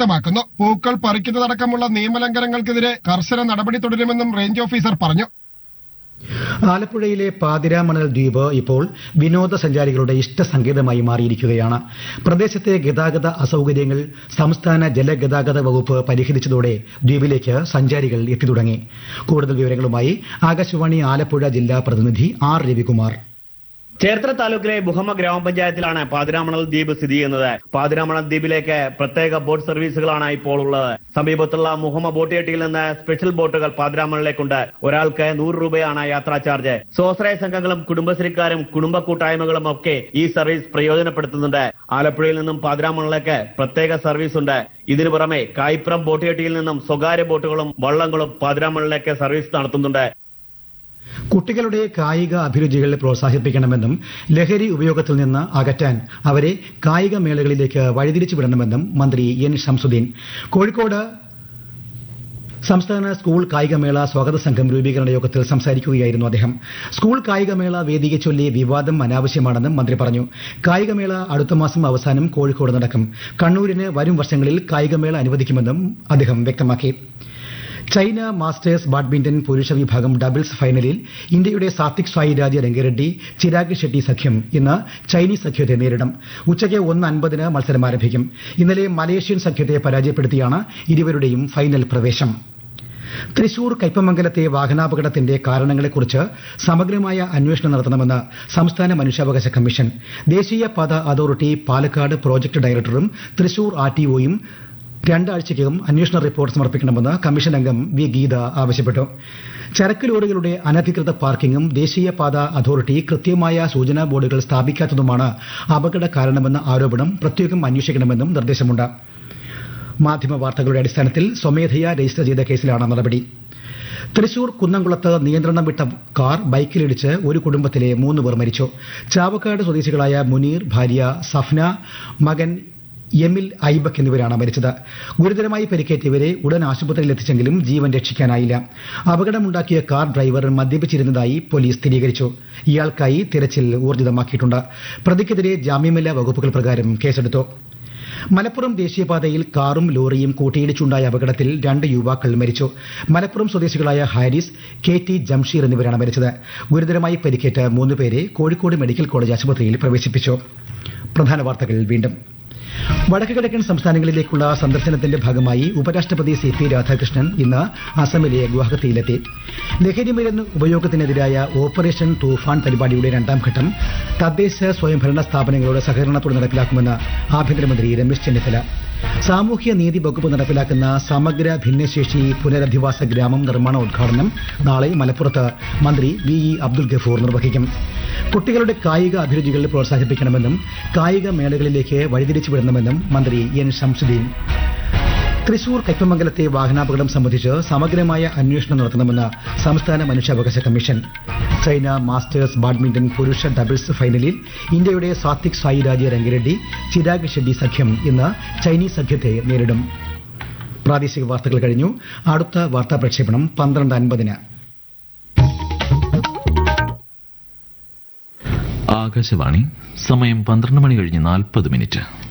വ്യക്തമാക്കുന്നു പൂക്കൾ പറിക്കുന്നതടക്കമുള്ള നിയമലംഘനങ്ങൾക്കെതിരെ കർശന നടപടി തുടരുമെന്നും റേഞ്ച് ഓഫീസർ പറഞ്ഞു ആലപ്പുഴയിലെ പാതിരാമണൽ ദ്വീപ് ഇപ്പോൾ വിനോദസഞ്ചാരികളുടെ ഇഷ്ടസങ്കേതമായി മാറിയിരിക്കുകയാണ് പ്രദേശത്തെ ഗതാഗത അസൌകര്യങ്ങൾ സംസ്ഥാന ജലഗതാഗത വകുപ്പ് പരിഹരിച്ചതോടെ ദ്വീപിലേക്ക് സഞ്ചാരികൾ എത്തിത്തുടങ്ങി കൂടുതൽ വിവരങ്ങളുമായി ആകാശവാണി ആലപ്പുഴ ജില്ലാ പ്രതിനിധി ആർ രവികുമാർ ചേർത്തല താലൂക്കിലെ മുഹമ്മ ഗ്രാമപഞ്ചായത്തിലാണ് പാതിരാമണൽ ദ്വീപ് സ്ഥിതി ചെയ്യുന്നത് പാതിരാമണൽ ദ്വീപിലേക്ക് പ്രത്യേക ബോട്ട് സർവീസുകളാണ് ഇപ്പോൾ ഉള്ളത് സമീപത്തുള്ള മുഹമ്മ ബോട്ട് ജെട്ടിയിൽ നിന്ന് സ്പെഷ്യൽ ബോട്ടുകൾ പാതിരാമണലിലേക്കുണ്ട് ഒരാൾക്ക് നൂറ് രൂപയാണ് യാത്രാ ചാർജ് സ്വാശ്രയ സംഘങ്ങളും കുടുംബശ്രീക്കാരും കുടുംബ കൂട്ടായ്മകളും ഒക്കെ ഈ സർവീസ് പ്രയോജനപ്പെടുത്തുന്നുണ്ട് ആലപ്പുഴയിൽ നിന്നും പാതിരാമണലിലേക്ക് പ്രത്യേക സർവീസ് ഉണ്ട് ഇതിനു പുറമെ കായിപ്പുറം ബോട്ട് ജെട്ടിയിൽ നിന്നും സ്വകാര്യ ബോട്ടുകളും വള്ളങ്ങളും പാതിരാമണലിലേക്ക് സർവീസ് നടത്തുന്നുണ്ട് കുട്ടികളുടെ കായിക അഭിരുചികൾ പ്രോത്സാഹിപ്പിക്കണമെന്നും ലഹരി ഉപയോഗത്തിൽ നിന്ന് അകറ്റാൻ അവരെ കായിക മേളകളിലേക്ക് വഴിതിരിച്ചു വിടണമെന്നും മന്ത്രി എൻ ഷംസുദ്ദീൻ കോഴിക്കോട് സംസ്ഥാന സ്കൂൾ കായികമേള സ്വാഗത സംഘം രൂപീകരണ യോഗത്തിൽ സംസാരിക്കുകയായിരുന്നു അദ്ദേഹം സ്കൂൾ കായികമേള വേദിയെ ചൊല്ലി വിവാദം അനാവശ്യമാണെന്നും മന്ത്രി പറഞ്ഞു കായികമേള അടുത്ത മാസം അവസാനം കോഴിക്കോട് നടക്കും കണ്ണൂരിന് വരും വർഷങ്ങളിൽ കായികമേള അനുവദിക്കുമെന്നും അദ്ദേഹം വ്യക്തമാക്കി ചൈന മാസ്റ്റേഴ്സ് ബാഡ്മിന്റൺ പുരുഷ വിഭാഗം ഡബിൾസ് ഫൈനലിൽ ഇന്ത്യയുടെ സാത്വിക് സായിരാജ് രംഗറെഡ്ഡി ചിരാഗ് ഷെട്ടി സഖ്യം ഇന്ന് ചൈനീസ് സഖ്യത്തെ നേരിടും ഉച്ചയ്ക്ക് ഒന്ന് അൻപതിന് മത്സരം ആരംഭിക്കും ഇന്നലെ മലേഷ്യൻ സഖ്യത്തെ പരാജയപ്പെടുത്തിയാണ് ഇരുവരുടെയും ഫൈനൽ പ്രവേശം തൃശൂർ കയ്പമംഗലത്തെ വാഹനാപകടത്തിന്റെ കാരണങ്ങളെക്കുറിച്ച് സമഗ്രമായ അന്വേഷണം നടത്തണമെന്ന് സംസ്ഥാന മനുഷ്യാവകാശ കമ്മീഷൻ ദേശീയപാത അതോറിറ്റി പാലക്കാട് പ്രോജക്ട് ഡയറക്ടറും തൃശൂർ ആർടിഒയും രണ്ടാഴ്ചയ്ക്കകം അന്വേഷണ റിപ്പോർട്ട് സമർപ്പിക്കണമെന്ന് കമ്മീഷൻ അംഗം വി ഗീത ആവശ്യപ്പെട്ടു ചരക്ക് ലോറികളുടെ അനധികൃത പാർക്കിംഗും ദേശീയപാത അതോറിറ്റി കൃത്യമായ സൂചനാ ബോർഡുകൾ സ്ഥാപിക്കാത്തതുമാണ് അപകട കാരണമെന്ന ആരോപണം പ്രത്യേകം അന്വേഷിക്കണമെന്നും നിർദ്ദേശമുണ്ട് മാധ്യമ വാർത്തകളുടെ അടിസ്ഥാനത്തിൽ സ്വമേധയാ രജിസ്റ്റർ ചെയ്ത കേസിലാണ് നടപടി തൃശൂർ കുന്നംകുളത്ത് നിയന്ത്രണം വിട്ട കാർ ബൈക്കിലിടിച്ച് ഒരു കുടുംബത്തിലെ മൂന്ന് പേർ മരിച്ചു ചാവക്കാട് സ്വദേശികളായ മുനീർ ഭാര്യ സഫ്ന മകൻ എമിൽ ഐബക് എന്നിവരാണ് മരിച്ചത് ഗുരുതരമായി പരിക്കേറ്റവരെ ഉടൻ ആശുപത്രിയിൽ എത്തിച്ചെങ്കിലും ജീവൻ രക്ഷിക്കാനായില്ല അപകടമുണ്ടാക്കിയ കാർ ഡ്രൈവർ മദ്യപിച്ചിരുന്നതായി പോലീസ് സ്ഥിരീകരിച്ചു ഇയാൾക്കായി തിരച്ചിൽ ഊർജിതമാക്കിയിട്ടുണ്ട് പ്രതിക്കെതിരെ ജാമ്യമില്ലാ വകുപ്പുകൾ പ്രകാരം കേസെടുത്തു മലപ്പുറം ദേശീയപാതയിൽ കാറും ലോറിയും കൂട്ടിയിടിച്ചുണ്ടായ അപകടത്തിൽ രണ്ട് യുവാക്കൾ മരിച്ചു മലപ്പുറം സ്വദേശികളായ ഹാരിസ് കെ ടി ജംഷീർ എന്നിവരാണ് മരിച്ചത് ഗുരുതരമായി പരിക്കേറ്റ മൂന്നുപേരെ കോഴിക്കോട് മെഡിക്കൽ കോളേജ് ആശുപത്രിയിൽ പ്രവേശിപ്പിച്ചു പ്രധാന വാർത്തകൾ വീണ്ടും വടക്ക് കിഴക്കൻ സംസ്ഥാനങ്ങളിലേക്കുള്ള സന്ദർശനത്തിന്റെ ഭാഗമായി ഉപരാഷ്ട്രപതി സി പി രാധാകൃഷ്ണൻ ഇന്ന് അസമിലെ ഗുവാഹത്തിയിലെത്തി ലഹരിമരുന്ന് ഉപയോഗത്തിനെതിരായ ഓപ്പറേഷൻ തൂഫാൻ പരിപാടിയുടെ രണ്ടാം ഘട്ടം തദ്ദേശ സ്വയംഭരണ സ്ഥാപനങ്ങളുടെ സഹകരണത്തോടെ നടപ്പിലാക്കുമെന്ന് ആഭ്യന്തരമന്ത്രി രമേശ് ചെന്നിത്തല സാമൂഹ്യ നീതി വകുപ്പ് നടപ്പിലാക്കുന്ന സമഗ്ര ഭിന്നശേഷി പുനരധിവാസ ഗ്രാമം നിർമ്മാണ ഉദ്ഘാടനം നാളെ മലപ്പുറത്ത് മന്ത്രി വി ഇ അബ്ദുൽ ഗഫൂർ നിർവഹിക്കും കുട്ടികളുടെ കായിക അഭിരുചികൾ പ്രോത്സാഹിപ്പിക്കണമെന്നും കായിക മേളകളിലേക്ക് വഴിതിരിച്ചു വിടണമെന്നും മന്ത്രി എൻ ഷംസുദ്ദീൻ തൃശൂർ കയ്പമംഗലത്തെ വാഹനാപകടം സംബന്ധിച്ച് സമഗ്രമായ അന്വേഷണം നടത്തണമെന്ന് സംസ്ഥാന മനുഷ്യാവകാശ കമ്മീഷൻ ചൈന മാസ്റ്റേഴ്സ് ബാഡ്മിന്റൺ പുരുഷ ഡബിൾസ് ഫൈനലിൽ ഇന്ത്യയുടെ സാത്വിക് സായിരാജ് രംഗരെഡ്ഡി ചിരാഗ് ഷെഡ്ഡി സഖ്യം ഇന്ന് ചൈനീസ് സഖ്യത്തെ നേരിടും പ്രാദേശിക വാർത്തകൾ കഴിഞ്ഞു അടുത്ത വാർത്താ പ്രക്ഷേപണം പന്ത്രണ്ട് അൻപതിന് ആകാശവാണി സമയം പന്ത്രണ്ട് മണി കഴിഞ്ഞ് നാൽപ്പത് മിനിറ്റ്